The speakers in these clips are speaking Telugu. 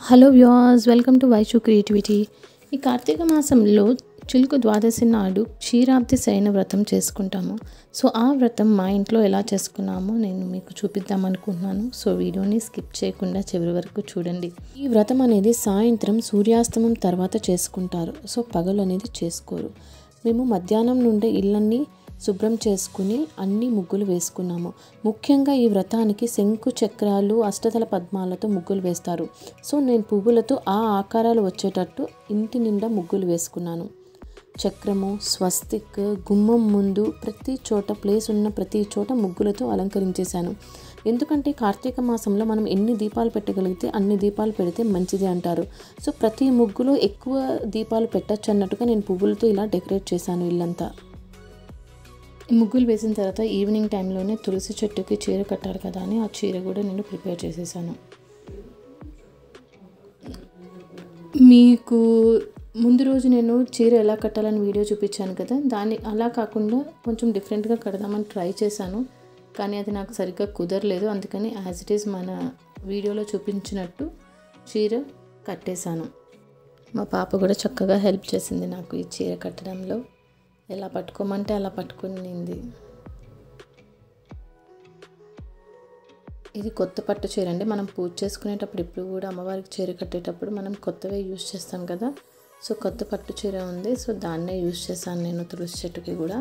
hello viewers welcome to Vaishu creativity ఈ కార్తీక మాసంలో చిలుకు ద్వాదశి నాడు క్షీరాబ్ది శయన వ్రతం చేసుకుంటాము సో ఆ వ్రతం మా ఇంట్లో ఎలా చేసుకున్నామో నేను మీకు చూపిద్దాం అనుకుంటున్నాను సో వీడియోని స్కిప్ చేయకుండా చివరి వరకు చూడండి ఈ వ్రతం అనేది సాయంత్రం సూర్యాస్తమం తర్వాత చేసుకుంటారు సో పగలు అనేది చేసుకోరు మేము మధ్యాహ్నం నుండే ఇళ్ళన్నీ శుభ్రం చేసుకుని అన్ని ముగ్గులు వేసుకున్నాము ముఖ్యంగా ఈ వ్రతానికి శంకు చక్రాలు అష్టదల పద్మాలతో ముగ్గులు వేస్తారు సో నేను పువ్వులతో ఆ ఆకారాలు వచ్చేటట్టు ఇంటి నిండా ముగ్గులు వేసుకున్నాను చక్రము స్వస్తిక్ గుమ్మం ముందు ప్రతి చోట ప్లేస్ ఉన్న ప్రతి చోట ముగ్గులతో అలంకరించేశాను ఎందుకంటే కార్తీక మాసంలో మనం ఎన్ని దీపాలు పెట్టగలిగితే అన్ని దీపాలు పెడితే మంచిది అంటారు సో ప్రతి ముగ్గులో ఎక్కువ దీపాలు పెట్టచ్చు అన్నట్టుగా నేను పువ్వులతో ఇలా డెకరేట్ చేశాను ఇల్లంతా ఈ ముగ్గులు వేసిన తర్వాత ఈవినింగ్ టైంలోనే తులసి చెట్టుకి చీర కట్టాలి కదా అని ఆ చీర కూడా నేను ప్రిపేర్ చేసేసాను మీకు ముందు రోజు నేను చీర ఎలా కట్టాలని వీడియో చూపించాను కదా దాన్ని అలా కాకుండా కొంచెం డిఫరెంట్గా కడదామని ట్రై చేశాను కానీ అది నాకు సరిగ్గా కుదరలేదు అందుకని యాజ్ ఇట్ ఈస్ మన వీడియోలో చూపించినట్టు చీర కట్టేశాను మా పాప కూడా చక్కగా హెల్ప్ చేసింది నాకు ఈ చీర కట్టడంలో ఎలా పట్టుకోమంటే అలా పట్టుకునింది ఇది కొత్త పట్టు చీర అండి మనం పూజ చేసుకునేటప్పుడు ఇప్పుడు కూడా అమ్మవారికి చీర కట్టేటప్పుడు మనం కొత్తవే యూజ్ చేస్తాం కదా సో కొత్త పట్టు చీర ఉంది సో దాన్నే యూజ్ చేశాను నేను తులసి చెట్టుకి కూడా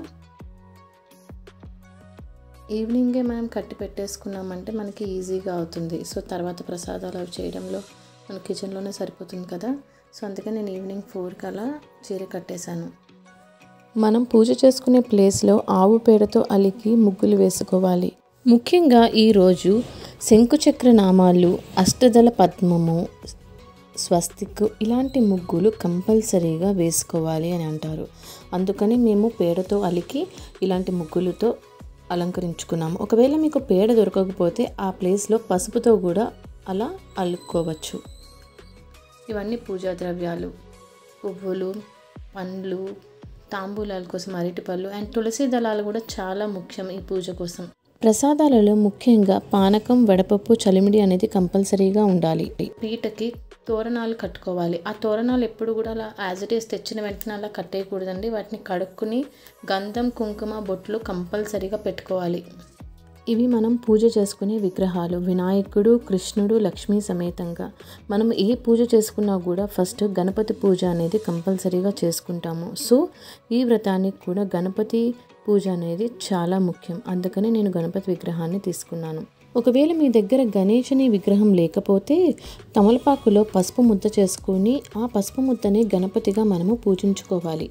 ఈవినింగే మనం కట్టి పెట్టేసుకున్నామంటే మనకి ఈజీగా అవుతుంది సో తర్వాత ప్రసాదాలు అవి చేయడంలో మన కిచెన్లోనే సరిపోతుంది కదా సో అందుకని నేను ఈవినింగ్ ఫోర్కి అలా చీర కట్టేశాను మనం పూజ చేసుకునే ప్లేస్లో ఆవు పేడతో అలికి ముగ్గులు వేసుకోవాలి ముఖ్యంగా ఈరోజు శంకుచక్ర నామాలు అష్టదళ పద్మము స్వస్తిక్ ఇలాంటి ముగ్గులు కంపల్సరీగా వేసుకోవాలి అని అంటారు అందుకని మేము పేడతో అలికి ఇలాంటి ముగ్గులతో అలంకరించుకున్నాము ఒకవేళ మీకు పేడ దొరకకపోతే ఆ ప్లేస్లో పసుపుతో కూడా అలా అల్లుకోవచ్చు ఇవన్నీ పూజా ద్రవ్యాలు పువ్వులు పండ్లు తాంబూలాల కోసం అరటిపళ్ళు అండ్ తులసి దళాలు కూడా చాలా ముఖ్యం ఈ పూజ కోసం ప్రసాదాలలో ముఖ్యంగా పానకం వడపప్పు చలిమిడి అనేది కంపల్సరీగా ఉండాలి పీటకి తోరణాలు కట్టుకోవాలి ఆ తోరణాలు ఎప్పుడు కూడా అలా యాజ్ ఇట్ ఈస్ తెచ్చిన వెంటనే అలా కట్టేయకూడదండి వాటిని కడుక్కుని గంధం కుంకుమ బొట్లు కంపల్సరీగా పెట్టుకోవాలి ఇవి మనం పూజ చేసుకునే విగ్రహాలు వినాయకుడు కృష్ణుడు లక్ష్మీ సమేతంగా మనం ఏ పూజ చేసుకున్నా కూడా ఫస్ట్ గణపతి పూజ అనేది కంపల్సరీగా చేసుకుంటాము సో ఈ వ్రతానికి కూడా గణపతి పూజ అనేది చాలా ముఖ్యం అందుకని నేను గణపతి విగ్రహాన్ని తీసుకున్నాను ఒకవేళ మీ దగ్గర గణేషుని విగ్రహం లేకపోతే తమలపాకులో పసుపు ముద్ద చేసుకొని ఆ పసుపు ముద్దని గణపతిగా మనము పూజించుకోవాలి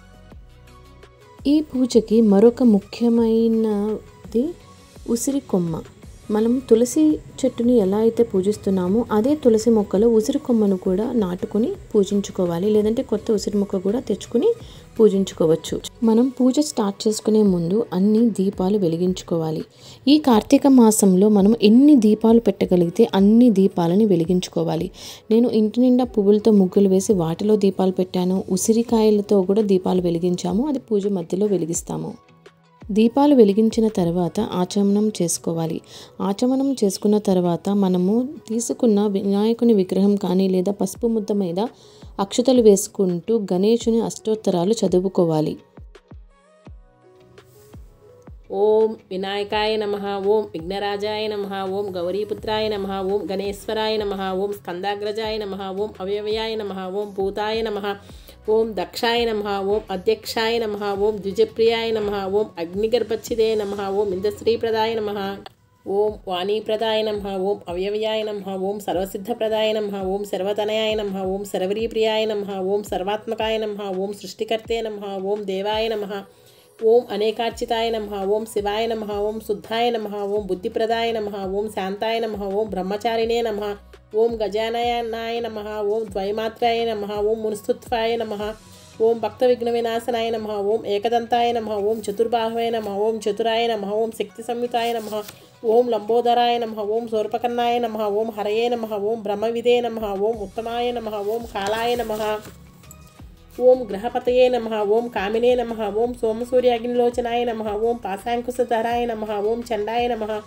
ఈ పూజకి మరొక ముఖ్యమైనది ఉసిరి కొమ్మ మనం తులసి చెట్టుని ఎలా అయితే పూజిస్తున్నామో అదే తులసి మొక్కలో ఉసిరి కొమ్మను కూడా నాటుకొని పూజించుకోవాలి లేదంటే కొత్త ఉసిరి మొక్క కూడా తెచ్చుకుని పూజించుకోవచ్చు మనం పూజ స్టార్ట్ చేసుకునే ముందు అన్ని దీపాలు వెలిగించుకోవాలి ఈ కార్తీక మాసంలో మనం ఎన్ని దీపాలు పెట్టగలిగితే అన్ని దీపాలని వెలిగించుకోవాలి నేను ఇంటి నిండా పువ్వులతో ముగ్గులు వేసి వాటిలో దీపాలు పెట్టాను ఉసిరికాయలతో కూడా దీపాలు వెలిగించాము అది పూజ మధ్యలో వెలిగిస్తాము దీపాలు వెలిగించిన తర్వాత ఆచమనం చేసుకోవాలి ఆచమనం చేసుకున్న తర్వాత మనము తీసుకున్న వినాయకుని విగ్రహం కానీ లేదా పసుపు ముద్ద మీద అక్షతలు వేసుకుంటూ గణేషుని అష్టోత్తరాలు చదువుకోవాలి ఓం వినాయకాయ నమ ఓం విఘ్నరాజాయ నమ ఓం గౌరీపుత్రాయ నమ ఓం గణేశ్వరాయ నమ ఓం స్కందాగ్రజాయ నమ ఓం అవయవయాయ నమ ఓం భూతాయ నమ ఓం దక్షాయ నమ ఓం అధ్యక్షాయ నమ ఓం ద్విజప్రియాయ నమ ఓం అగ్నిగర్భచ్చిదే నమ ఓం ఇంద్రశ్రీప్రదాయ నమ ఓం వాణీప్రదాయ నమ ఓం అవయవయాయ నమ ఓం సర్వసిద్ధప్రదాయ నమ ఓం సర్వతనయాయ నమ ఓం సర్వరీప్రియాయ నమ ఓం సర్వాత్మకాయ నమ ఓం సృష్టికర్తే నమ ఓం దేవాయ నమ ఓం అనేకార్చితాయ నమ ఓం శివాయ నమ ఓం శుద్ధాయ నమ ఓం బుద్ధిప్రదాయ నమ ఓం శాంతాయ నమ ఓం బ్రహ్మచారిణే నమ ఓం గజానయనాయ నమ ఓం ద్వైమాత్రాయ నమ ఓం మునిస్తుత్వాయ నమ ఓం భక్త విఘ్న వినాశనాయ నమ ఓం ఏకదంతాయ నమ ఓం చతుర్బాహవే నమ ఓం చతురాయ నమ ఓం శక్తి సంయుతాయ నమ ఓం లంబోదరాయ నమ ఓం సోర్పకన్నాయ నమ ఓం హరయే నమ ఓం బ్రహ్మవిదే నమ ఓం ఉత్తమాయ నమ ఓం కాలాయ నమ ఓం గ్రహపతయే నమ ఓం కామినే నమ ఓం సోమసూర్య అగ్నిలోచనాయ నమ ఓం పాశాంకుశధరాయ నమ ఓం చండాయ నమ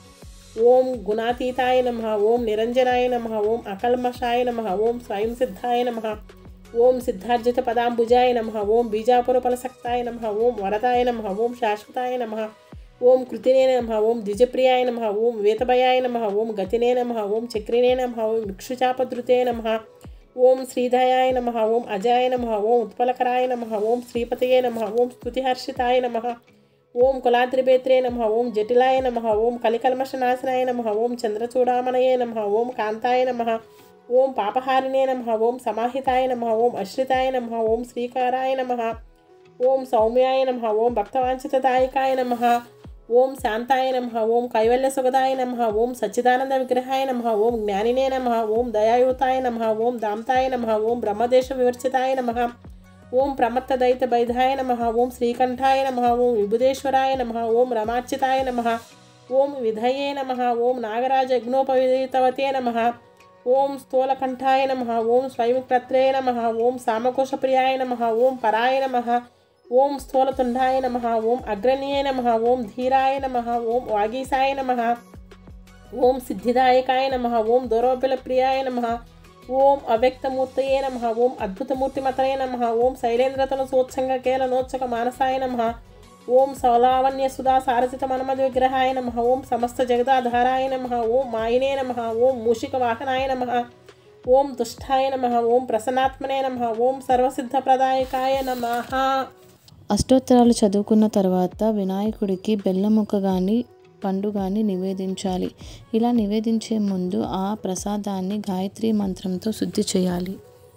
ఓం గుణాతీతాయ నమ ఓం నిరంజనాయ నమ ఓం అకల్మషాయ నమ ఓం స్వయం సిద్ధాయ నమ ఓం సిద్ధార్జిత పదాంబుజాయ నమ ఓం బీజాపుర ఫలసక్తాయ నమ ఓం వరదాయ నమ ఓం శాశ్వతాయ నమ ఓం కృతినే నమ ఓం ద్విజప్రియాయ నమ ఓం వేతభయాయ నమ ఓం గతినే నమ ఓం చక్రినే నమ ఓం ఇక్షుచాపధృతే నమ ఓం శ్రీధయాయ నమ ఓం అజాయ నమ ఓం ఉత్పలకరాయ నమ ఓం శ్రీపతయే నమ ఓం స్తుతిహర్షితాయ నమ ఓం కులాద్రిభేత్రే నమ ఓం జటిలాయ నమ ఓం కలికల్మషనాశనాయ నమ ఓం చంద్రచూడామణయే నమ ఓం కాంతాయ నమ ఓం పాపహారిణే నమ ఓం సమాహితాయ నమ ఓం అశ్రితాయ నమ ఓం శ్రీకారాయ నమ ఓం సౌమ్యాయ నమ ఓం భక్తవాంఛితదాయకాయ నమ ఓం శాంతాయ నమ ఓం కైవల్య సుగదాయ నమ ఓం సచ్చిదానంద విగ్రహాయ నమ ఓం జ్ఞానినే నమ ఓం దయాయుతాయ నమ ఓం దాంతాయ నమ ఓం బ్రహ్మదేశ వివర్చితాయ నమ ఓం ప్రమత్త దైత బైధాయ నమ ఓం శ్రీకంఠాయ నమ ఓం విభుదేశ్వరాయ నమ ఓం రమార్చితాయ నమ ఓం విధయే నమ ఓం నాగరాజ యజ్ఞోపవితవతే నమ ఓం స్థూలకంఠాయ నమ ఓం స్వయంక్రత్రే నమ ఓం సామకోశప్రియాయ నమ ఓం పరాయ నమ ఓం స్థూలతుండాయ నమ ఓం అగ్రణీయ నమ ఓం ధీరాయ నమ ఓం వాగీసాయ నమ ఓం సిద్ధిదాయకాయ నమ ఓం దూరోపిల ప్రియాయ నమ ఓం అవ్యక్తమూర్తయే నమ ఓం అద్భుతమూర్తిమతయే నమ ఓం శైలేంద్రతను సోత్సంగ కేల నోత్సక మానసాయ నమ ఓం సౌలావన్య సుధా సారసిత మన్మధ విగ్రహాయ నమ ఓం సమస్త జగదాధారాయ నమ ఓం మాయినే నమ ఓం మూషిక వాహనాయ నమ ఓం దుష్టాయ నమ ఓం ప్రసన్నాత్మనే నమ ఓం సర్వసిద్ధప్రదాయకాయ నమ అష్టోత్తరాలు చదువుకున్న తర్వాత వినాయకుడికి బెల్లం ముక్క కానీ పండు కానీ నివేదించాలి ఇలా నివేదించే ముందు ఆ ప్రసాదాన్ని గాయత్రి మంత్రంతో శుద్ధి చేయాలి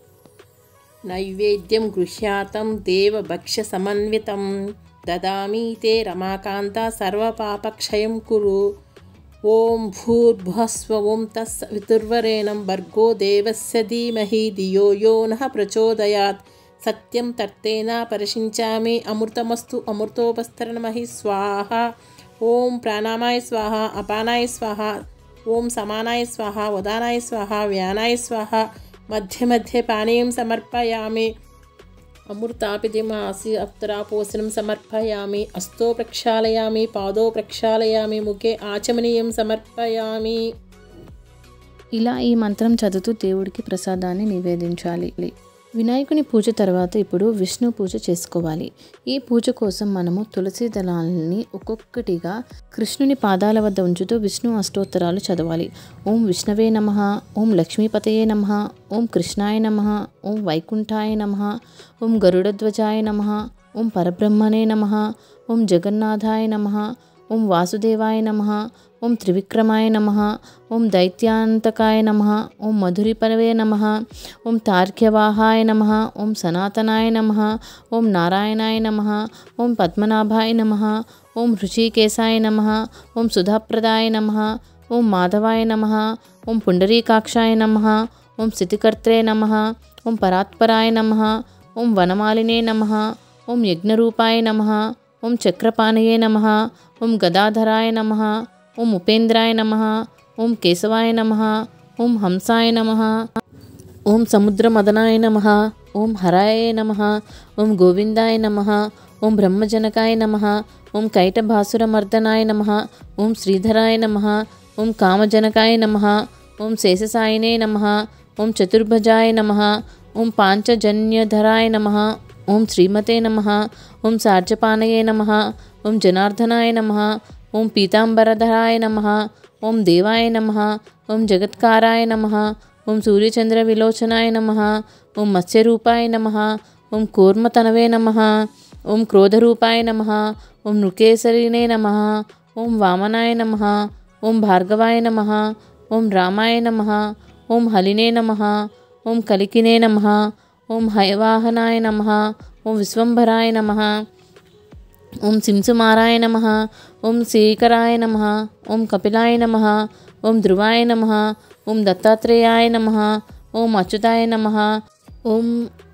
నైవేద్యం గృహ్యాతం దేవభక్ష్య సమన్వితం దదామి తే రమాకాంత సర్వపాపక్షయం కురు ఓం భూర్భువస్వ ఓం తస్ వితుర్వరేణం భర్గో దేవస్య ధీమహి ధియో యో నః ప్రచోదయాత్ సత్యం తర్తేన పరిశించామి అమృతమస్తు అమృతోపస్తరణమహి స్వాహ ఓం ప్రాణామాయ స్వాహ అపానాయ స్వాహ ఓం సమానాయ స్వాహ ఉదానాయ స్వాహ వ్యానాయ స్వాహ మధ్య మధ్య పానీయం సమర్పయామి అమృతాపిదిమాసి అప్తరాపోసనం సమర్పయామి అస్తో ప్రక్షాళయామి పాదో ప్రక్షాళయామి ముఖే ఆచమనీయం సమర్పయామి ఇలా ఈ మంత్రం చదువుతూ దేవుడికి ప్రసాదాన్ని నివేదించాలి వినాయకుని పూజ తర్వాత ఇప్పుడు విష్ణు పూజ చేసుకోవాలి ఈ పూజ కోసం మనము తులసి దళాలని ఒక్కొక్కటిగా కృష్ణుని పాదాల వద్ద ఉంచుతూ విష్ణు అష్టోత్తరాలు చదవాలి ఓం విష్ణవే నమ ఓం లక్ష్మీపతయే నమ ఓం కృష్ణాయ నమ ఓం వైకుంఠాయ నమ ఓం గరుడధ్వజాయ నమ ఓం పరబ్రహ్మణే నమ ఓం జగన్నాథాయ నమ ఓం వాసుదేవాయ నమ ఓం త్రివిక్రమాయ నమ ఓం దైత్యాంతకాయ నమ ఓం మధురిపరవే నమ ఓం తార్క్యవాహాయ నమ ఓం సనాతనాయ నమ ఓం నారాయణాయ నమ ఓం పద్మనాభాయ నమ ఓం హృషికేశాయ నమ ఓం సుధాప్రదాయ నమ ఓం మాధవాయ నమ ఓం పుండరీకాక్షాయ నమ ఓం స్థితికర్త్రే నమ ఓం పరాత్పరాయ నమ ఓం వనమాలినే నమ ఓం యజ్ఞరూపాయ నమ ఓం చక్రపాణయే నమ ఓం గదాధరాయ నమ ఓం ఉపేంద్రాయ నమ ఓం కేశవాయ నమ ఓం హంసాయ నమ ఓం సముద్రమదనాయ నమ ఓం హరాయ నమ ఓం గోవిందాయ నమ ఓం బ్రహ్మజనకాయ నమ ఓం కైటభాసురమర్దనాయ నమ ఓం శ్రీధరాయ నమ ఓం కామజనకాయ నమ ఓం శేషసాయినే నమ ఓం చతుర్భుజాయ నమ ఓం పాంచజన్యధరాయ నమ ఓం శ్రీమతే నమ ఓం సార్జపానయే నమ ఓం జనార్దనాయ నమ ఓం పీతాంబరధరాయ నమ ఓం దేవాయ నమ ఓం జగత్కారాయ నమ ఓం సూర్యచంద్ర విలోచనాయ నమ ఓం మత్స్యరూపాయ నమ ఓం కూర్మతనవే నమ ఓం క్రోధరూపాయ నమ ఓం నృకేసరినే నమ ఓం వామనాయ నమ ఓం భార్గవాయ నమ ఓం రామాయ నమ ఓం హలినే నమ ఓం కలికినే నమ ఓం హయవాహనాయ నమ ఓం విశ్వంభరాయ నమ ఓం సింసుమారాయ నమ ఓం శ్రీకరాయ నమ ఓం కపిలాయ నమ ఓం ధ్రువాయ నమ ఓం దత్తాత్రేయాయ నమ ఓం అచ్యుతాయ నమ ఓం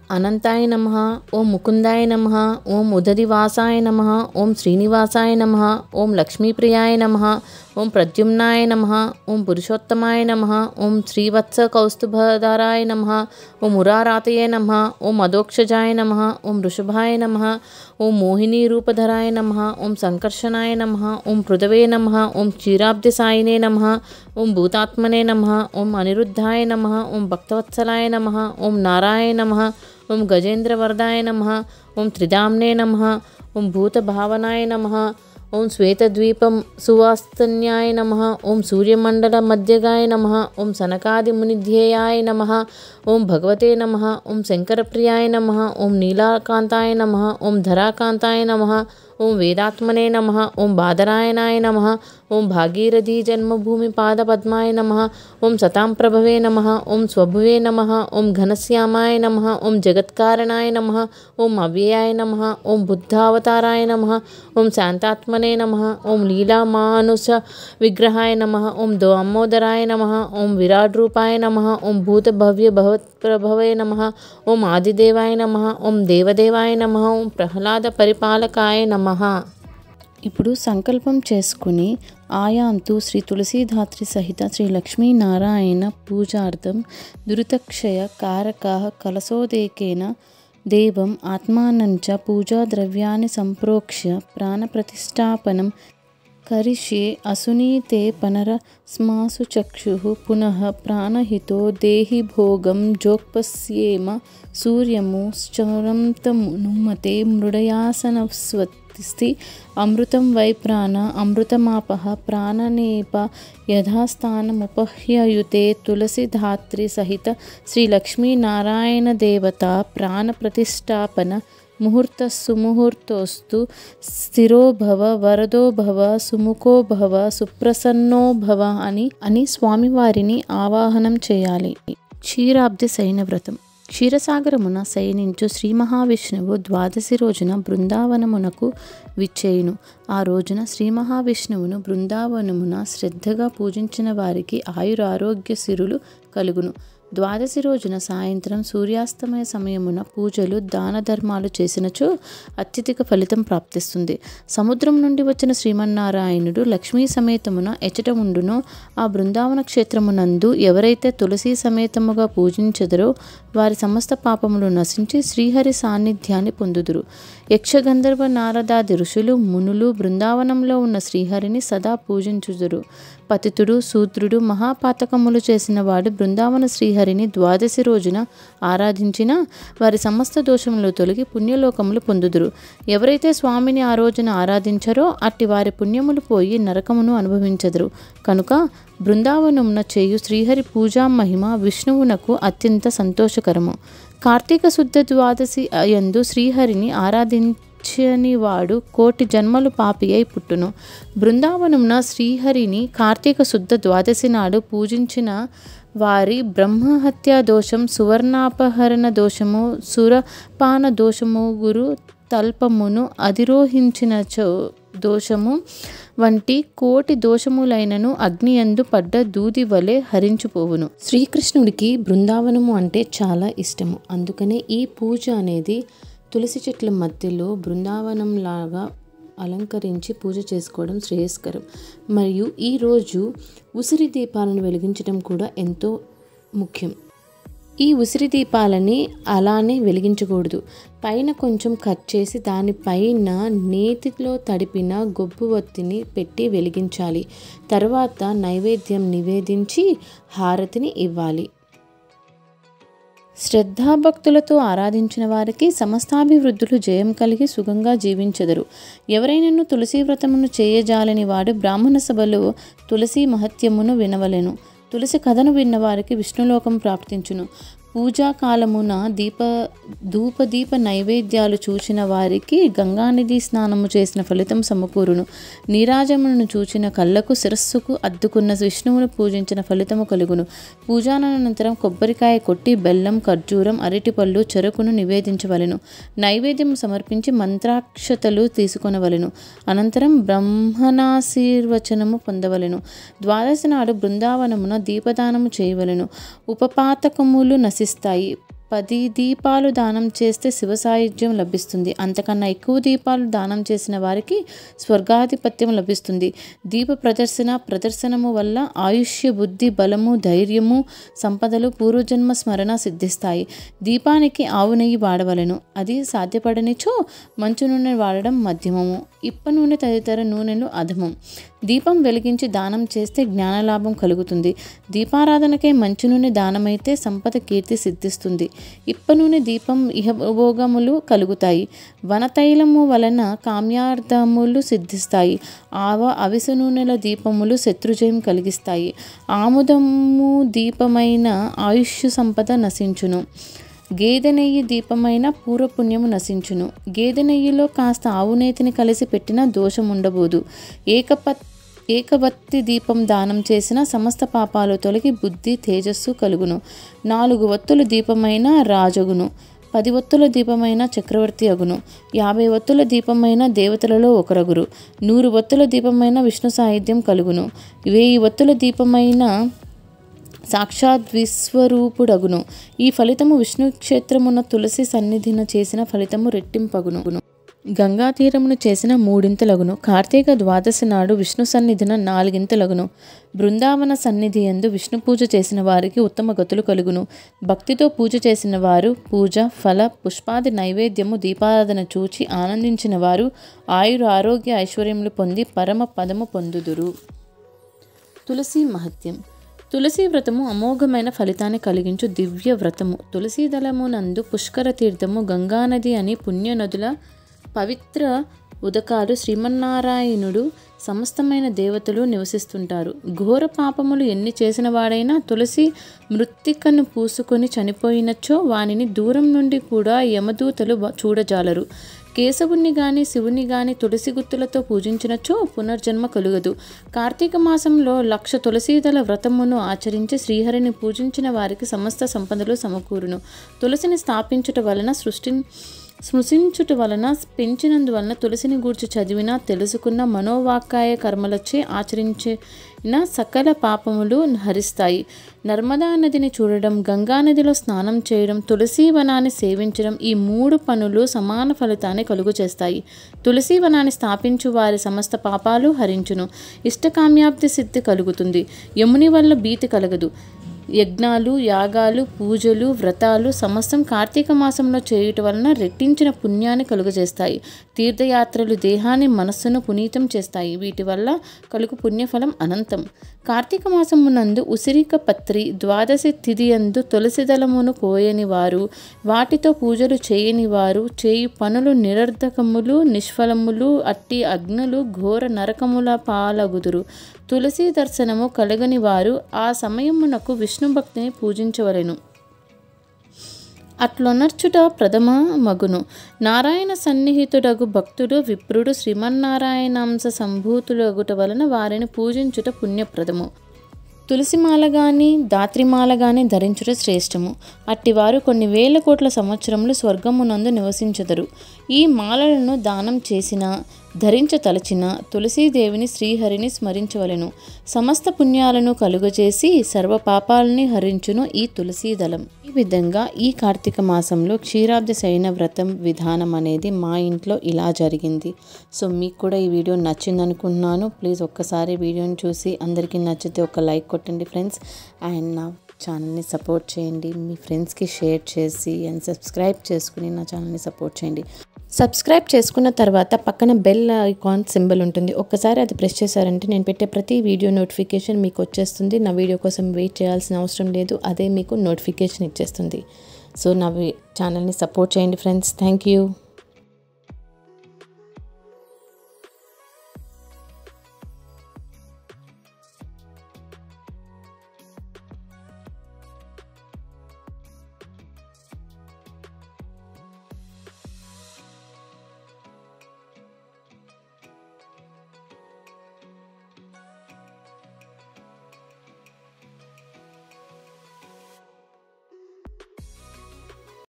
అనంతాయ నమ ఓం ముకుందాయ నమ ఓం ఉదరివాసాయ నమ ఓం శ్రీనివాసాయ నమ ఓం లక్ష్మీప్రియాయ నమ ఓం ప్రద్యుమ్నాయ నమ ఓం పురుషోత్తమాయ నమ ఓం శ్రీవత్స కౌస్తుభధారాయ నమ ఓం మురారాతయే నమ ఓం మదోక్షజాయ నమ ఓం వృషభాయ నమ ఓం మోహినీ రూపధరాయ నమ ఓం సంకర్షణాయ నమ ఓం పృథవే నమ ఓం క్షీరాబ్ది సాయినే నమ ఓం భూతాత్మనే నమ ఓం అనిరుద్ధాయ నమ ఓం భక్తవత్సలాయ నమ ఓం నారాయణ నమ ఓం గజేంద్రవరదాయ నమ ఓం త్రిదామ్నే నమ ఓం భూతభావనాయ నమ ఓం శ్వేతద్వీపం సువాస్తన్యాయ నమ ఓం సూర్యమండల మధ్యగాయ నమ ఓం సనకాది మునిధ్యేయాయ నమ ఓం భగవతే నమ ఓం శంకరప్రియాయ నమ ఓం నీలాకాంతాయ నమ ఓం ధరాకాంతాయ నమ ఓం వేదాత్మనే నమ ఓం బాదరాయణాయ నమ ఓం భాగీరథీ జన్మభూమి పాదపద్మాయ నమ ఓం సతాం ప్రభవే నమ ఓం స్వభువే నమ ఓం ఘనశ్యామాయ నమ ఓం జగత్కారణాయ నమ ఓం అవ్యయాయ నమ ఓం బుద్ధావతారాయ నమ ఓం శాంతాత్మనే నమ ఓం లీలామానుష విగ్రహాయ నమ ఓం దామోదరాయ నమ ఓం విరాట్ రూపాయ నమ ఓం భూతభవ్య భవత్ప్రభవే నమ ఓం ఆదిదేవాయ నమ ఓం దేవదేవాయ నమ ఓం ప్రహ్లాద పరిపాలకాయ నమ ఇప్పుడు సంకల్పం చేసుకుని ఆయాంతు శ్రీ తులసీధాత్రి సహిత శ్రీ లక్ష్మీనారాయణ పూజార్థం దురితక్షయ కారక కలసోదేకేన దేవం ఆత్మానంచ పూజా ద్రవ్యాన్ని సంప్రోక్ష్య ప్రాణప్రతిష్టాపనం కరిష్యే అసునీతే పనరస్మాసు చక్షు పునః ప్రాణహితో దేహి భోగం జోక్పస్యేమ సూర్యము చరంతమునుమతే మృడయాసనస్వస్తి అమృతం వై ప్రాణ అమృతమాపః ప్రాణనేప యథాస్థానముపహ్యయుతే తులసిధాత్రి సహిత శ్రీ లక్ష్మీనారాయణ దేవత ప్రాణప్రతిష్టాపన ముహూర్త సుముహూర్తోస్తు స్థిరో భవ వరదో భవ సుముఖో భవ సుప్రసన్నో భవ అని అని స్వామివారిని ఆవాహనం చేయాలి క్షీరాబ్ది శయన వ్రతం క్షీరసాగరమున శయనించు శ్రీ మహావిష్ణువు ద్వాదశి రోజున బృందావనమునకు విచ్చేయును ఆ రోజున శ్రీ మహావిష్ణువును బృందావనమున శ్రద్ధగా పూజించిన వారికి ఆయురారోగ్య సిరులు కలుగును ద్వాదశి రోజున సాయంత్రం సూర్యాస్తమయ సమయమున పూజలు దాన ధర్మాలు చేసినచో అత్యధిక ఫలితం ప్రాప్తిస్తుంది సముద్రం నుండి వచ్చిన శ్రీమన్నారాయణుడు లక్ష్మీ సమేతమున ఎచట ఉండునో ఆ బృందావన క్షేత్రమునందు ఎవరైతే తులసి సమేతముగా పూజించెదరో వారి సమస్త పాపములు నశించి శ్రీహరి సాన్నిధ్యాన్ని పొందుదురు యక్షగంధర్వ నారదాది ఋషులు మునులు బృందావనంలో ఉన్న శ్రీహరిని సదా పూజించుదురు పతితుడు శూద్రుడు మహాపాతకములు చేసిన వాడు బృందావన శ్రీహరిని ద్వాదశి రోజున ఆరాధించిన వారి సమస్త దోషములు తొలగి పుణ్యలోకములు పొందుదురు ఎవరైతే స్వామిని ఆ రోజున ఆరాధించరో అట్టి వారి పుణ్యములు పోయి నరకమును అనుభవించదురు కనుక బృందావనమున చేయు శ్రీహరి పూజా మహిమ విష్ణువునకు అత్యంత సంతోషకరము కార్తీక శుద్ధ ద్వాదశి యందు శ్రీహరిని ఆరాధించని వాడు కోటి జన్మలు పాపి అయి పుట్టును బృందావనమున శ్రీహరిని కార్తీక శుద్ధ ద్వాదశి నాడు పూజించిన వారి బ్రహ్మహత్యా దోషం సువర్ణాపహరణ దోషము సురపాన దోషము గురు తల్పమును అధిరోహించినచో దోషము వంటి కోటి దోషములైనను అగ్నియందు పడ్డ దూది వలె హరించిపోవును శ్రీకృష్ణుడికి బృందావనము అంటే చాలా ఇష్టము అందుకనే ఈ పూజ అనేది తులసి చెట్ల మధ్యలో బృందావనం లాగా అలంకరించి పూజ చేసుకోవడం శ్రేయస్కరం మరియు ఈరోజు ఉసిరి దీపాలను వెలిగించడం కూడా ఎంతో ముఖ్యం ఈ ఉసిరి దీపాలని అలానే వెలిగించకూడదు పైన కొంచెం కట్ చేసి దానిపైన నేతిలో తడిపిన గొబ్బు ఒత్తిని పెట్టి వెలిగించాలి తర్వాత నైవేద్యం నివేదించి హారతిని ఇవ్వాలి శ్రద్ధాభక్తులతో ఆరాధించిన వారికి సమస్తాభివృద్ధులు జయం కలిగి సుఖంగా జీవించెదరు ఎవరైనను తులసి వ్రతమును చేయజాలని వాడు బ్రాహ్మణ సభలో తులసి మహత్యమును వినవలెను తులసి కథను విన్న వారికి విష్ణులోకం ప్రాప్తించును పూజా కాలమున దీప ధూపదీప నైవేద్యాలు చూచిన వారికి గంగానిధి స్నానము చేసిన ఫలితం సమకూరును నీరాజమును చూచిన కళ్ళకు శిరస్సుకు అద్దుకున్న విష్ణువును పూజించిన ఫలితము కలుగును పూజానంతరం కొబ్బరికాయ కొట్టి బెల్లం ఖర్జూరం అరటిపళ్ళు చెరుకును నివేదించవలెను నైవేద్యం సమర్పించి మంత్రాక్షతలు తీసుకొనవలెను అనంతరం బ్రహ్మణాశీర్వచనము పొందవలెను ద్వాదశి నాడు బృందావనమున దీపదానము చేయవలెను ఉపపాతకములు నశిస్తాయి పది దీపాలు దానం చేస్తే శివ సాయుధ్యం లభిస్తుంది అంతకన్నా ఎక్కువ దీపాలు దానం చేసిన వారికి స్వర్గాధిపత్యం లభిస్తుంది దీప ప్రదర్శన ప్రదర్శనము వల్ల ఆయుష్య బుద్ధి బలము ధైర్యము సంపదలు పూర్వజన్మ స్మరణ సిద్ధిస్తాయి దీపానికి ఆవు నెయ్యి వాడవలను అది సాధ్యపడనిచో మంచు నూనె వాడడం మధ్యమము ఇప్ప నూనె తదితర నూనెలు అధమం దీపం వెలిగించి దానం చేస్తే జ్ఞానలాభం కలుగుతుంది దీపారాధనకై మంచు నూనె దానమైతే సంపద కీర్తి సిద్ధిస్తుంది ఇప్ప నూనె దీపం ఇహభోగములు కలుగుతాయి వనతైలము వలన కామ్యార్థములు సిద్ధిస్తాయి ఆవ అవిసె నూనెల దీపములు శత్రుజయం కలిగిస్తాయి ఆముదము దీపమైన ఆయుష్ సంపద నశించును గేదె నెయ్యి దీపమైన పూర్వపుణ్యము నశించును గేదె నెయ్యిలో కాస్త ఆవు నేతిని కలిసి పెట్టిన దోషం ఉండబోదు ఏకపత్ ఏకవత్తి దీపం దానం చేసిన సమస్త పాపాలు తొలగి బుద్ధి తేజస్సు కలుగును నాలుగు వత్తుల దీపమైన రాజగును పది ఒత్తుల దీపమైన చక్రవర్తి అగును యాభై ఒత్తుల దీపమైన దేవతలలో ఒకరగురు నూరు ఒత్తుల దీపమైన విష్ణు సాహిత్యం కలుగును వెయ్యి ఒత్తుల దీపమైన సాక్షాత్ విశ్వరూపుడగును ఈ ఫలితము విష్ణు క్షేత్రమున తులసి సన్నిధిన చేసిన ఫలితము రెట్టింపగును గంగా తీరమును చేసిన మూడింతలగును కార్తీక ద్వాదశి నాడు విష్ణు సన్నిధిన నాలుగింతలగును బృందావన సన్నిధి ఎందు విష్ణు పూజ చేసిన వారికి ఉత్తమ గతులు కలుగును భక్తితో పూజ చేసిన వారు పూజ ఫల పుష్పాది నైవేద్యము దీపారాధన చూచి ఆనందించిన వారు ఆయుర ఆరోగ్య ఐశ్వర్యములు పొంది పరమ పదము పొందుదురు తులసి మహత్యం తులసి వ్రతము అమోఘమైన ఫలితాన్ని కలిగించు దివ్య వ్రతము తులసి దళమునందు పుష్కర తీర్థము గంగానది అని పుణ్యనదుల పవిత్ర ఉదకాలు శ్రీమన్నారాయణుడు సమస్తమైన దేవతలు నివసిస్తుంటారు ఘోర పాపములు ఎన్ని చేసిన వాడైనా తులసి మృత్తికను పూసుకొని చనిపోయినచో వానిని దూరం నుండి కూడా యమదూతలు వ- చూడజాలరు కేశవుణ్ణి గాని శివుని గాని తులసి గుత్తులతో పూజించినచో పునర్జన్మ కలుగదు కార్తీక మాసంలో లక్ష తులసీదల వ్రతమును ఆచరించి శ్రీహరిని పూజించిన వారికి సమస్త సంపదలు సమకూరును తులసిని స్థాపించుట వలన సృష్టి స్మృశించుట వలన పెంచినందువలన తులసిని గూర్చి చదివిన తెలుసుకున్న మనోవాకాయ కర్మలచే ఆచరించిన సకల పాపములు హరిస్తాయి నర్మదా నదిని చూడడం గంగా నదిలో స్నానం చేయడం తులసి వనాన్ని సేవించడం ఈ మూడు పనులు సమాన ఫలితాన్ని కలుగు చేస్తాయి తులసి వనాన్ని స్థాపించు వారి సమస్త పాపాలు హరించును ఇష్టకామ్యాప్తి సిద్ధి కలుగుతుంది యముని వల్ల భీతి కలగదు యజ్ఞాలు యాగాలు పూజలు వ్రతాలు సమస్తం కార్తీక మాసంలో చేయుట వలన రెట్టించిన పుణ్యాన్ని కలుగజేస్తాయి తీర్థయాత్రలు దేహాన్ని మనస్సును పునీతం చేస్తాయి వీటి వల్ల కలుగు పుణ్యఫలం అనంతం కార్తీక మాసమునందు ఉసిరిక పత్రి ద్వాదశి తిథి యందు తులసి దళమును కోయని వారు వాటితో పూజలు చేయని వారు చేయు పనులు నిరర్ధకములు నిష్ఫలములు అట్టి అగ్నులు ఘోర నరకముల పాలగుదురు తులసి దర్శనము కలగని వారు ఆ సమయమునకు విష్ణు భక్తిని పూజించవలెను అట్లొనర్చుట ప్రథమ మగును నారాయణ సన్నిహితుడగు భక్తుడు విప్రుడు శ్రీమన్నారాయణాంశ సంభూతులగుట వలన వారిని పూజించుట పుణ్యప్రదము తులసిమాల గాని దాత్రిమాల గాని ధరించుట శ్రేష్టము అట్టివారు కొన్ని వేల కోట్ల సంవత్సరములు స్వర్గమునందు నివసించెదరు ఈ మాలలను దానం చేసిన ధరించతలచిన తులసీదేవిని శ్రీహరిని స్మరించవలెను సమస్త పుణ్యాలను కలుగజేసి సర్వ పాపాలని హరించును ఈ తులసీదళం ఈ విధంగా ఈ కార్తీక మాసంలో క్షీరాబ్ది శయన వ్రతం విధానం అనేది మా ఇంట్లో ఇలా జరిగింది సో మీకు కూడా ఈ వీడియో నచ్చింది అనుకుంటున్నాను ప్లీజ్ ఒక్కసారి వీడియోని చూసి అందరికీ నచ్చితే ఒక లైక్ కొట్టండి ఫ్రెండ్స్ అండ్ నా ఛానల్ని సపోర్ట్ చేయండి మీ ఫ్రెండ్స్కి షేర్ చేసి అండ్ సబ్స్క్రైబ్ చేసుకుని నా ఛానల్ని సపోర్ట్ చేయండి సబ్స్క్రైబ్ చేసుకున్న తర్వాత పక్కన బెల్ ఐకాన్ సింబల్ ఉంటుంది ఒక్కసారి అది ప్రెస్ చేశారంటే నేను పెట్టే ప్రతి వీడియో నోటిఫికేషన్ మీకు వచ్చేస్తుంది నా వీడియో కోసం వెయిట్ చేయాల్సిన అవసరం లేదు అదే మీకు నోటిఫికేషన్ ఇచ్చేస్తుంది సో నా వి- ఛానల్ని సపోర్ట్ చేయండి ఫ్రెండ్స్ థ్యాంక్ యూ